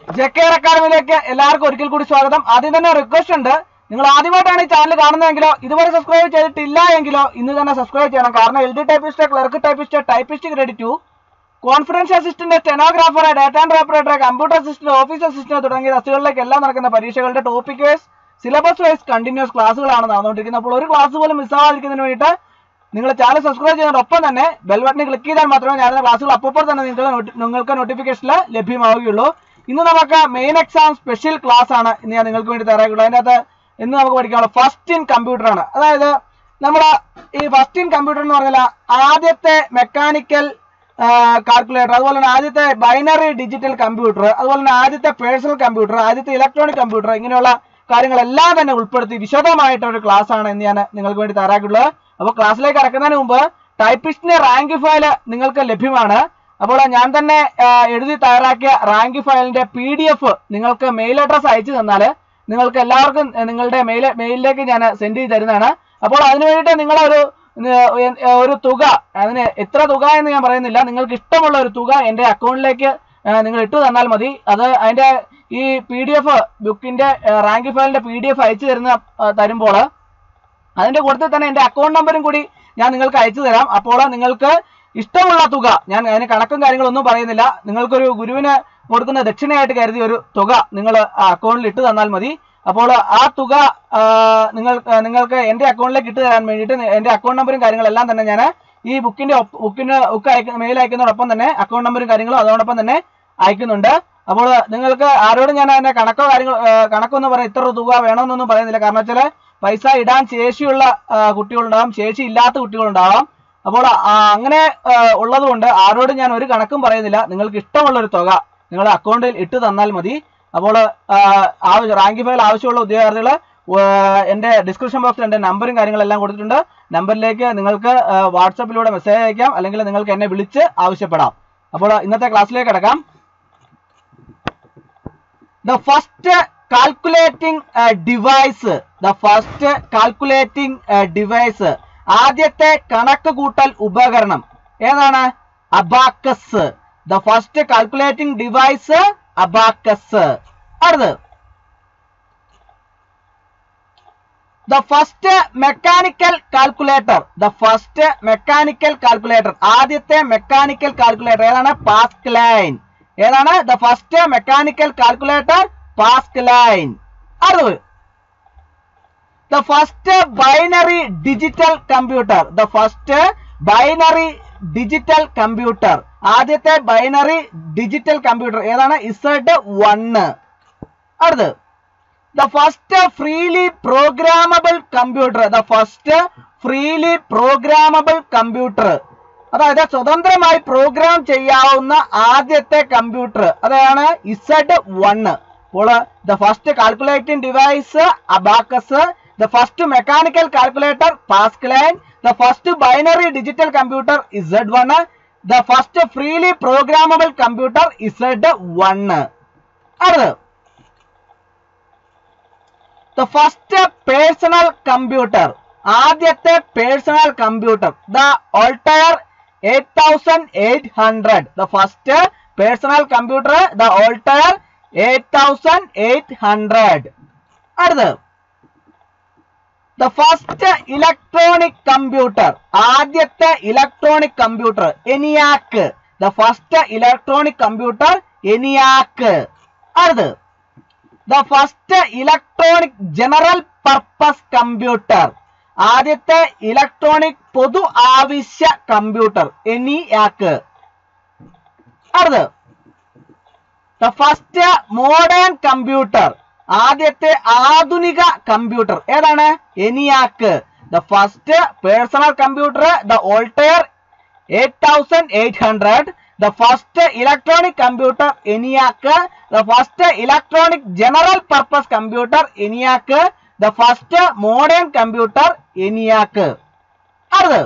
ജെക്കെയർ അക്കാഡമിയിലേക്ക് എല്ലാവർക്കും ഒരിക്കൽ കൂടി സ്വാഗതം ആദ്യം തന്നെ റിക്വസ്റ്റ് ഉണ്ട് നിങ്ങൾ ആദ്യമായിട്ടാണ് ഈ ചാനൽ കാണുന്നതെങ്കിലോ ഇതുവരെ സബ്സ്ക്രൈബ് ചെയ്തിട്ടില്ല എങ്കിലോ ഇന്ന് തന്നെ സബ്സ്ക്രൈബ് ചെയ്യണം കാരണം L D typist clerk typist typist credit to conference assistant stenographer data and operator computer assistant office assistant തുടങ്ങിയ തസ്തികളിലേക്ക് എല്ലാം നടക്കുന്ന പരീക്ഷകളുടെ topic wise syllabus wise continuous ക്ലാസ്സുകളാണ് നടന്നുകൊണ്ടിരിക്കുന്നത് അപ്പോൾ ഒരു ക്ലാസ് പോലും മിസ്സാവാതിരിക്കുന്നതിന് വേണ്ടിയിട്ട് നിങ്ങൾ ചാനൽ സബ്സ്ക്രൈബ് ചെയ്യുന്നതോടൊപ്പം തന്നെ ബെൽ ബട്ടൺ ക്ലിക്ക് ചെയ്താൽ മാത്രമേ ഞാൻ ക്ലാസ്സുകൾ അപ്പോൾ തന്നെ നിങ്ങൾക്ക് noti- നിങ്ങൾക്ക് നോട്ടിഫിക്കേഷനിൽ ലഭ്യമാവുകയുള്ളൂ ഇന്ന് നമുക്ക് മെയിൻ എക്സാം സ്പെഷ്യൽ ക്ലാസ് ആണ് ഇന്ന് ഞാൻ നിങ്ങൾക്ക് വേണ്ടി തയ്യാറാക്കിയുള്ളൂ അതിൻ്റെ അകത്ത് ഇന്ന് നമുക്ക് പഠിക്കാനുള്ള ഫസ്റ്റ് ഇൻ കമ്പ്യൂട്ടർ ആണ് അതായത് നമ്മുടെ ഈ ഫസ്റ്റ് ഇൻ കമ്പ്യൂട്ടർ എന്ന് പറഞ്ഞാൽ ആദ്യത്തെ മെക്കാനിക്കൽ കാൽക്കുലേറ്റർ അതുപോലെ തന്നെ ആദ്യത്തെ ബൈനറി ഡിജിറ്റൽ കമ്പ്യൂട്ടർ അതുപോലെ തന്നെ ആദ്യത്തെ പേഴ്സണൽ കമ്പ്യൂട്ടർ ആദ്യത്തെ ഇലക്ട്രോണിക് കമ്പ്യൂട്ടർ ഇങ്ങനെയുള്ള കാര്യങ്ങളെല്ലാം തന്നെ ഉൾപ്പെടുത്തി വിശദമായിട്ട് ഒരു ക്ലാസ് ആണ് ഇന്ന് ഞാൻ നിങ്ങൾക്ക് വേണ്ടി തയ്യാറാക്കിയിട്ടുള്ളത് അപ്പോൾ ക്ലാസ്സിലേക്ക് കടക്കുന്നതിന് മുമ്പ് ടൈപ്പിസ്റ്റിന്റെ റാങ്ക് ഫയൽ നിങ്ങൾക്ക് ലഭ്യമാണ് അപ്പോൾ ഞാൻ തന്നെ ആ, എഴുതി തയ്യാറാക്കിയ റാങ്ക് ഫയലിന്റെ പി ഡി എഫ് നിങ്ങൾക്ക് മെയിൽ അഡ്രസ് അയച്ചു തന്നാൽ നിങ്ങൾക്ക് എല്ലാവർക്കും ഏ, നിങ്ങളുടെ മെയിൽ മെയിലിലേക്ക് ഞാൻ സെൻഡ് ചെയ്ത് തരുന്നതാണ് അപ്പോൾ അതിനു വേണ്ടിയിട്ട് നിങ്ങളൊരു ഏ, ഒരു തുക അതിന് എത്ര തുക എന്ന് ഞാൻ പറയുന്നില്ല നിങ്ങൾക്ക് ഇഷ്ടമുള്ള ഒരു തുക എൻ്റെ അക്കൗണ്ടിലേക്ക് ഏ, നിങ്ങൾ ഇട്ടു തന്നാൽ മതി അത് അതിന്റെ ഈ പി ഡി എഫ് ബുക്കിന്റെ റാങ്ക് ഫയലിന്റെ പി ഡി എഫ് അയച്ചു തരുന്ന ആ, തരുമ്പോൾ അതിന്റെ കൂട്ടത്തിൽ തന്നെ എന്റെ അക്കൗണ്ട് നമ്പറും കൂടി ഞാൻ നിങ്ങൾക്ക് അയച്ചു തരാം അപ്പോൾ നിങ്ങൾക്ക് ഇഷ്ടമുള്ള തുക ഞാൻ അതിന് കണക്കും കാര്യങ്ങളൊന്നും പറയുന്നില്ല നിങ്ങൾക്കൊരു ഗുരുവിന് കൊടുക്കുന്ന ദക്ഷിണയായിട്ട് കരുതിയ ഒരു തുക നിങ്ങൾ ആ അക്കൗണ്ടിൽ ഇട്ട് തന്നാൽ മതി അപ്പോൾ ആ തുക ആ, നിങ്ങൾ ആ, നിങ്ങൾക്ക് എന്റെ അക്കൗണ്ടിലേക്ക് ഇട്ട് തരാൻ വേണ്ടിയിട്ട് എന്റെ അക്കൗണ്ട് നമ്പറും കാര്യങ്ങളെല്ലാം തന്നെ ഞാൻ ഈ ബുക്കിന്റെ ബുക്കിന് ബുക്ക് അയക്കുന്ന മെയിൽ അയക്കുന്നതോടൊപ്പം തന്നെ അക്കൗണ്ട് നമ്പറും കാര്യങ്ങളും അതോടൊപ്പം തന്നെ അയക്കുന്നുണ്ട് അപ്പോൾ നിങ്ങൾക്ക് ആരോടും ഞാൻ അതിന്റെ കണക്കോ കാര്യങ്ങൾ കണക്കൊന്നും പറയാം ഇത്ര തുക വേണമെന്നൊന്നും പറയുന്നില്ല കാരണം വെച്ചാൽ പൈസ ഇടാൻ ശേഷിയുള്ള ആ, കുട്ടികളുണ്ടാവാം ശേഷി ഇല്ലാത്ത കുട്ടികളുണ്ടാവാം അപ്പോൾ ആ, അങ്ങനെ ആ, ഉള്ളതുകൊണ്ട് ആരോടും ഞാൻ ഒരു കണക്കും പറയുന്നില്ല നിങ്ങൾക്ക് ഇഷ്ടമുള്ള ഒരു തുക നിങ്ങൾ അക്കൗണ്ടിൽ ഇട്ട് തന്നാൽ മതി അപ്പോൾ റാങ്ക് ഫയൽ ആവശ്യമുള്ള ഉദ്യോഗാർത്ഥികൾ എൻ്റെ ഡിസ്ക്രിപ്ഷൻ ബോക്സിൽ എൻ്റെ നമ്പറും കാര്യങ്ങളെല്ലാം കൊടുത്തിട്ടുണ്ട് നമ്പറിലേക്ക് നിങ്ങൾക്ക് ആ, വാട്സപ്പിലൂടെ മെസ്സേജ് അയക്കാം അല്ലെങ്കിൽ നിങ്ങൾക്ക് എന്നെ വിളിച്ച് ആവശ്യപ്പെടാം അപ്പോൾ ഇന്നത്തെ ക്ലാസ്സിലേക്ക് കിടക്കാം the first calculating uh, device the first calculating uh, device ആദ്യത്തെ കണക്ക് കൂട്ടൽ ഉപകരണം ഏതാണ് abacus the first calculating device abacus അടുത്ത് the first mechanical calculator the first mechanical calculator ആദ്യത്തെ മെക്കാനിക്കൽ കാൽക്കുലേറ്റർ ഏതാണ് പാസ്ക് ലൈൻ ഏതാണ് the first mechanical calculator Pascaline അടുത്തത് the first binary digital computer the first binary digital computer ആദ്യത്തെ binary digital computer ഏതാണ് Z one അടുത്തത് the first freely programmable computer the first freely programmable computer അതായത് സ്വതന്ത്രമായി program ചെയ്യാവുന്ന ആദ്യത്തെ കമ്പ്യൂട്ടർ അതാണ് ഇസഡ് വണ്ണ് അപ്പോൾ the first calculating device abacus the first mechanical calculator Pascaline the first binary digital computer Z one the first freely programmable computer Z one അടുത്തത് the first personal computer ആദ്യത്തെ personal computer the Altair eight thousand eight hundred the first personal computer the Altair eight thousand eight hundred അടുത്തത് the first electronic computer ആദ്യത്തെ electronic computer ENIAC the first electronic computer ENIAC അടുത്തത് the first electronic general purpose computer ആദ്യത്തെ electronic പൊതു ആവശ്യ computer എനിയാക്ക് അടുത്ത് the first modern computer ആദ്യത്തെ ആധുനിക computer ഏതാണ് എനിയാക്ക് the first personal computer the Altair eight thousand eight hundred the first electronic computer ENIAC the first electronic general purpose computer ENIAC the first modern computer എനിയാക്ക് അടുത്ത്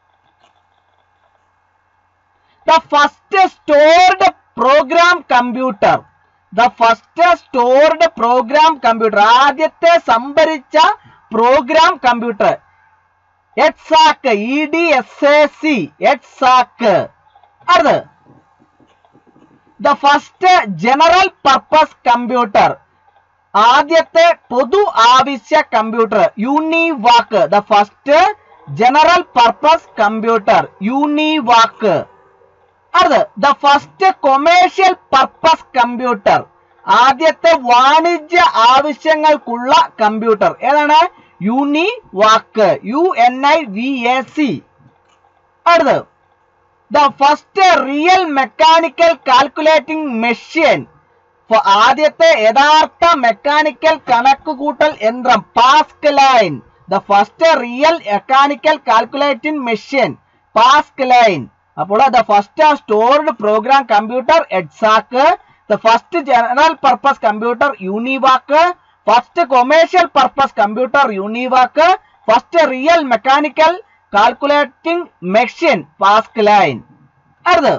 the first stored program computer the first stored program computer ആദ്യത്തെ സംഭരിച്ച programme computer എക്സാക്ക് E D S A C എക്സാക്ക് അടുത്ത് the first general purpose computer ആദ്യത്തെ പൊതു ആവശ്യ computer യൂണിവാക്ക് the first general purpose computer യൂണിവാക്ക് അടുത്ത് the first commercial purpose computer ആദ്യത്തെ വാണിജ്യ ആവശ്യങ്ങൾക്കുള്ള കമ്പ്യൂട്ടർ ഏതാണ് UNIVAC U N I V A C അടുത്ത് the first real mechanical calculating machine ആദ്യത്തെ യഥാർത്ഥ മെക്കാനിക്കൽ കണക്കുകൂട്ടൽ യന്ത്രം Pascaline the first real mechanical calculating machine Pascaline അപ്പോൾ the first stored program computer EDSAC the first general purpose computer UNIVAC first commercial purpose computer UNIVAC first real mechanical calculating machine Pascaline അടുത്ത്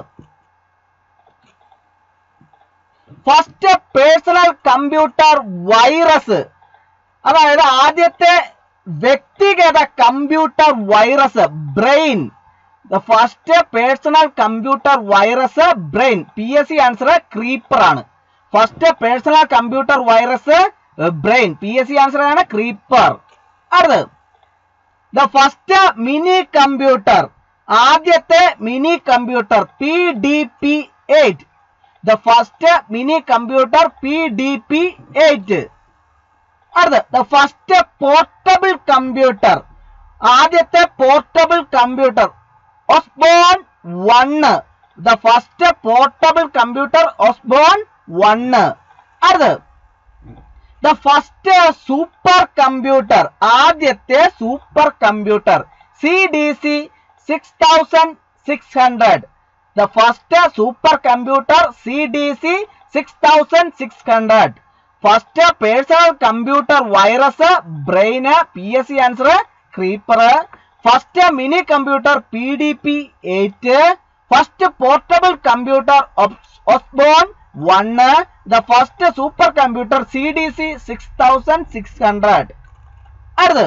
first personal computer virus അതായത് ആദ്യത്തെ വ്യക്തിഗത computer virus Brain the first personal computer virus Brain P S C answer Creeper ആണ് first personal computer virus Brain P S C answer ആണ് Creeper അടുത്ത് the first mini computer ആദ്യത്തെ mini computer P D P eight the first mini computer P D P eight അടുത്ത് the first portable computer ആദ്യത്തെ portable computer Osborne one the first portable computer Osborne one അടുത്ത് the first super computer ആദ്യത്തെ super computer C D C six thousand six hundred the first super computer C D C six thousand six hundred first personal computer virus Brain P S C answer Creeper first mini computer P D P eight first portable computer Osborne one the first super computer C D C six thousand six hundred അടുത്ത്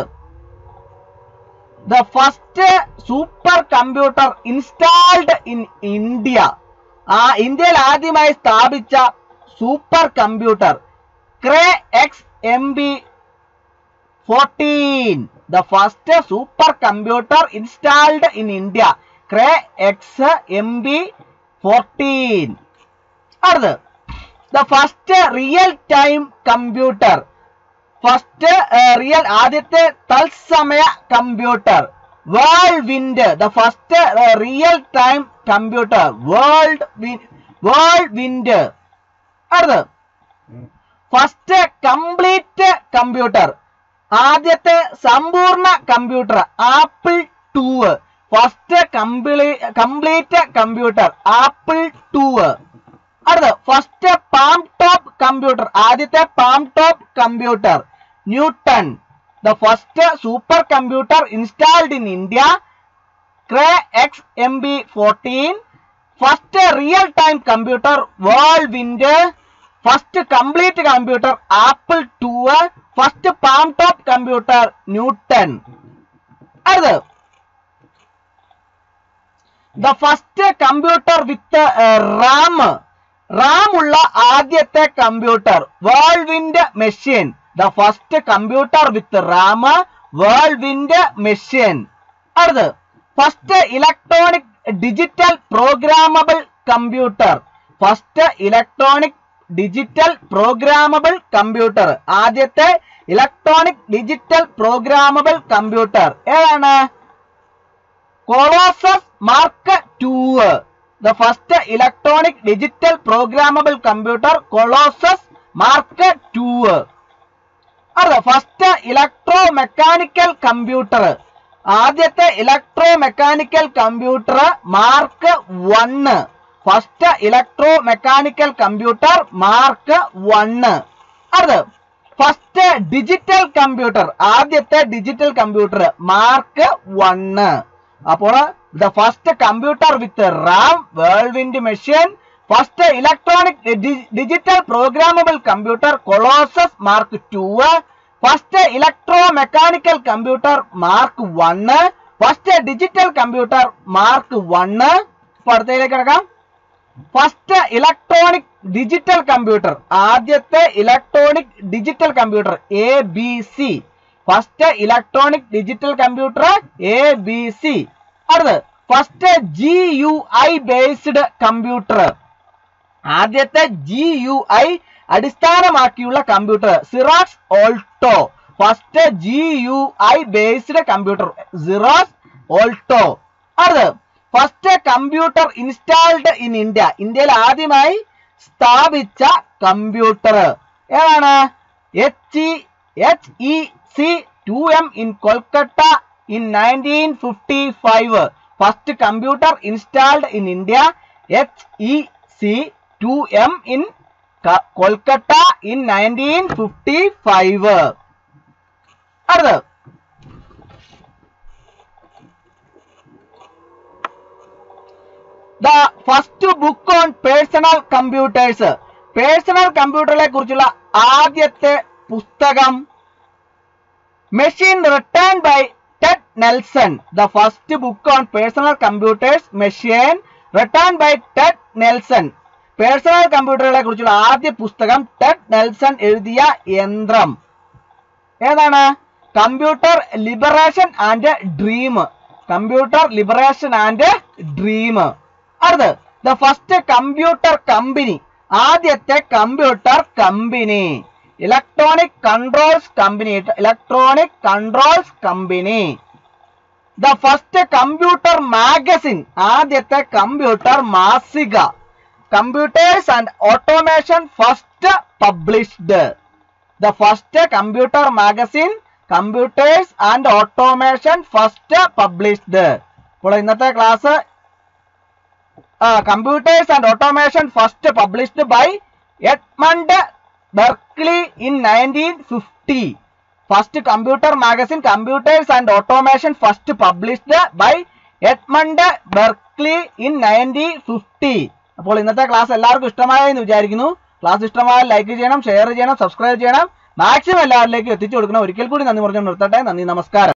the first super computer installed in India ആ ഇന്ത്യയിൽ ആദ്യമായി സ്ഥാപിച്ച super computer ക്രേ X M B fourteen the first super computer installed in India Cray X M B fourteen അടുത്ത് the first real time computer first real ആദ്യത്തെ തത്സമയ computer world wind the first real time computer world world wind അടുത്ത് first complete computer ആദ്യത്തെ സമ്പൂർണ്ണ computer Apple two first complete computer Apple two അടുത്ത് first palmtop computer ആദ്യത്തെ palmtop computer Newton the first super computer installed in India Cray X M B fourteen first real time computer world wind first complete computer Apple two first palmtop computer Newton അടുത്ത് the first computer with RAM RAM ഉള്ള ആദ്യത്തെ computer world wind machine the first computer with RAM world wind machine അടുത്ത് first electronic digital programmable computer first electronic digital programmable computer ആദ്യത്തെ electronic digital programmable computer ഏതാണ് Colossus Mark two the first electronic digital programmable computer Colossus Mark to അത് first electromechanical computer ആദ്യത്തെ electromechanical computer Mark one first electromechanical computer Mark one അത് first digital computer ആദ്യത്തെ digital computer Mark one അപ്പോൾ the first computer with RAM world wind machine first electronic digital programmable computer Colossus Mark two first electromechanical computer Mark one first digital computer Mark one അടുത്തതിലേക്ക് കിടക്കാം first electronic digital computer ആദ്യത്തെ electronic digital computer A B C first electronic digital computer A B C അടുത്ത് first G U I based computer ആദ്യത്തെ G U I അടിസ്ഥാനമാക്കിയുള്ള computer Xerox Alto first G U I based computer Xerox Alto അടുത്ത് first computer installed in India ഇന്ത്യയിൽ ആദ്യമായി സ്ഥാപിച്ച computer ഏതാണ് H H E C two M in Kolkata in nineteen fifty five first computer installed in India H E C two M in Kolkata in nineteen fifty five അടുത്ത് the first book on personal computers personal കമ്പ്യൂട്ടറിനെ കുറിച്ചുള്ള ആദ്യത്തെ പുസ്തകം machine return by Ted Nelson the first book on personal computers machine return by Ted Nelson personal കമ്പ്യൂട്ടറുകളെ കുറിച്ചുള്ള ആദ്യ പുസ്തകം Ted Nelson എഴുതിയ യന്ത്രം ഏതാണ് computer liberation and dream computer liberation and dream അടുത്ത് ദ ഫസ്റ്റ് കമ്പ്യൂട്ടർ കമ്പനി ആദ്യത്തെ computer company electronic controls company electronic controls company the first computer magazine ആദ്യത്തെ കമ്പ്യൂട്ടർ മാസിക computers and automation first published the first computer magazine computers and automation first published അപ്പോൾ ഇന്നത്തെ class computers and automation first published by Edmund Berkeley in nineteen fifty first computer magazine computers and automation first published by Edmund Berkeley in nineteen fifty അപ്പോൾ ഇന്നത്തെ class എല്ലാവർക്കും ഇഷ്ടമായി എന്ന് വിചാരിക്കുന്നു class ഇഷ്ടമായാൽ like ചെയ്യണം ഷെയർ ചെയ്യണം സബ്സ്ക്രൈബ് ചെയ്യണം മാക്സിമം എല്ലാവരിലേക്കും എത്തിച്ചു കൊടുക്കണം ഒരിക്കൽ കൂടി നന്ദി പറഞ്ഞു നിർത്തട്ടെ നന്ദി നമസ്കാരം